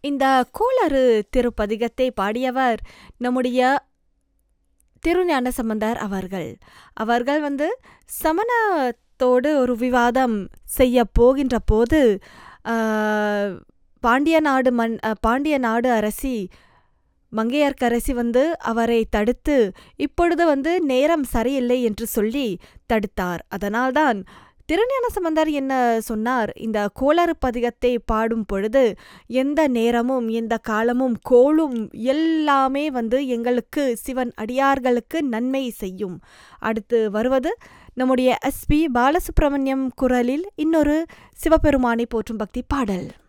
இந்த கோளறு திருப்பதிகத்தை பாடியவர் நம்முடைய திருஞான சம்பந்தர் அவர்கள் அவர்கள் வந்து சமணத்தோடு ஒரு விவாதம் செய்ய போகின்ற போது ஆஹ், பாண்டிய நாடு மண் அஹ், பாண்டிய நாடு அரசி மங்கையர்க்கரசி வந்து அவரை தடுத்து இப்பொழுது வந்து நேரம் சரியில்லை என்று சொல்லி தடுத்தார் அதனால்தான் திருஞான சம்பந்தர் என்ன சொன்னார் இந்த கோளறு பதிகத்தை பாடும் பொழுது எந்த நேரமும் எந்த காலமும் கோளும் எல்லாமே வந்து எங்களுக்கு சிவன் அடியார்களுக்கு நன்மை செய்யும் அடுத்து வருவது நம்முடைய எஸ்பி பாலசுப்ரமணியம் குரலில் இன்னொரு சிவபெருமானை போற்றும் பக்தி பாடல்